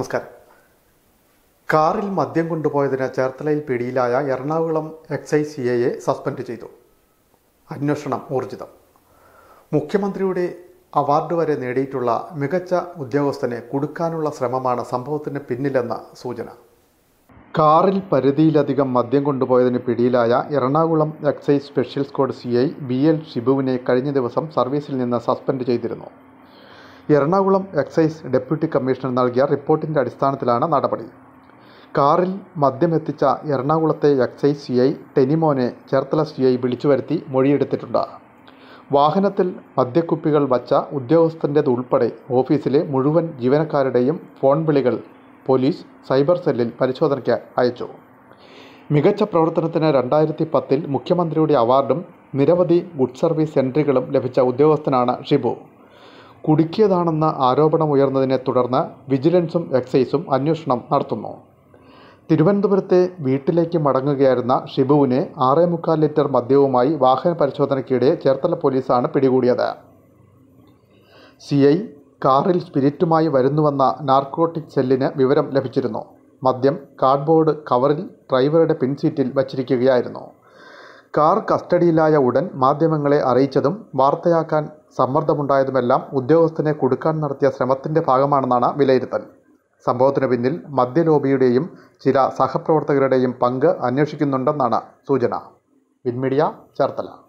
നമസ്കാരം കാറിൽ മദ്യം കൊണ്ടുപോയതിന് ചേർത്തലയിൽ പിടിയിലായ എറണാകുളം എക്സൈസ് സി ഐയെ സസ്പെൻഡ് ചെയ്തു അന്വേഷണം ഊർജിതം മുഖ്യമന്ത്രിയുടെ അവാർഡ് വരെ നേടിയിട്ടുള്ള മികച്ച ഉദ്യോഗസ്ഥനെ കുടുക്കാനുള്ള ശ്രമമാണ് സംഭവത്തിന് പിന്നിലെന്ന സൂചന കാറിൽ പരിധിയിലധികം മദ്യം കൊണ്ടുപോയതിന് പിടിയിലായ Ernakulam excise special squad C I B L ഷിബുവിനെ കഴിഞ്ഞ ദിവസം സർവീസിൽ നിന്ന് സസ്പെൻഡ് ചെയ്തിരുന്നു എറണാകുളം എക്സൈസ് ഡെപ്യൂട്ടി കമ്മീഷണർ നൽകിയ റിപ്പോർട്ടിൻ്റെ അടിസ്ഥാനത്തിലാണ് നടപടി കാറിൽ മദ്യമെത്തിച്ച എറണാകുളത്തെ എക്സൈസ് സി ഐ ടെനിമോനെ ചേർത്തല സി ഐ വിളിച്ചു വരുത്തി മൊഴിയെടുത്തിട്ടുണ്ട് വാഹനത്തിൽ മദ്യക്കുപ്പികൾ വച്ച ഉദ്യോഗസ്ഥൻ്റേതുൾപ്പെടെ ഓഫീസിലെ മുഴുവൻ ജീവനക്കാരുടെയും ഫോൺ വിളികൾ പോലീസ് സൈബർ സെല്ലിൽ പരിശോധനയ്ക്ക് അയച്ചു മികച്ച പ്രവർത്തനത്തിന് രണ്ടായിരത്തി പത്തിൽ മുഖ്യമന്ത്രിയുടെ അവാർഡും നിരവധി ഗുഡ് സർവീസ് എൻട്രികളും ലഭിച്ച ഉദ്യോഗസ്ഥനാണ് ഷിബു കുടുക്കിയതാണെന്ന ആരോപണമുയർന്നതിനെ തുടർന്ന് വിജിലൻസും എക്സൈസും അന്വേഷണം നടത്തുന്നു തിരുവനന്തപുരത്തെ വീട്ടിലേക്ക് മടങ്ങുകയായിരുന്ന ഷിബുവിനെ ആറേ മുക്കാൽ ലിറ്റർ മദ്യവുമായി വാഹന പരിശോധനയ്ക്കിടെ ചേർത്തല പോലീസാണ് പിടികൂടിയത് സി ഐ കാറിൽ സ്പിരിറ്റുമായി വരുന്നുവെന്ന നാർക്കോട്ടിക് സെല്ലിന് വിവരം ലഭിച്ചിരുന്നു മദ്യം കാർഡ്ബോർഡ് കവറിൽ ഡ്രൈവറുടെ പിൻസീറ്റിൽ വച്ചിരിക്കുകയായിരുന്നു കാർ കസ്റ്റഡിയിലായ ഉടൻ മാധ്യമങ്ങളെ അറിയിച്ചതും വാർത്തയാക്കാൻ സമ്മർദ്ദമുണ്ടായതുമെല്ലാം ഉദ്യോഗസ്ഥനെ കൊടുക്കാൻ നടത്തിയ ശ്രമത്തിൻ്റെ ഭാഗമാണെന്നാണ് വിലയിരുത്തൽ സംഭവത്തിന് പിന്നിൽ മദ്യലോബിയുടെയും ചില സഹപ്രവർത്തകരുടെയും പങ്ക് അന്വേഷിക്കുന്നുണ്ടെന്നാണ് സൂചന വിൻമീഡിയ ചേർത്തല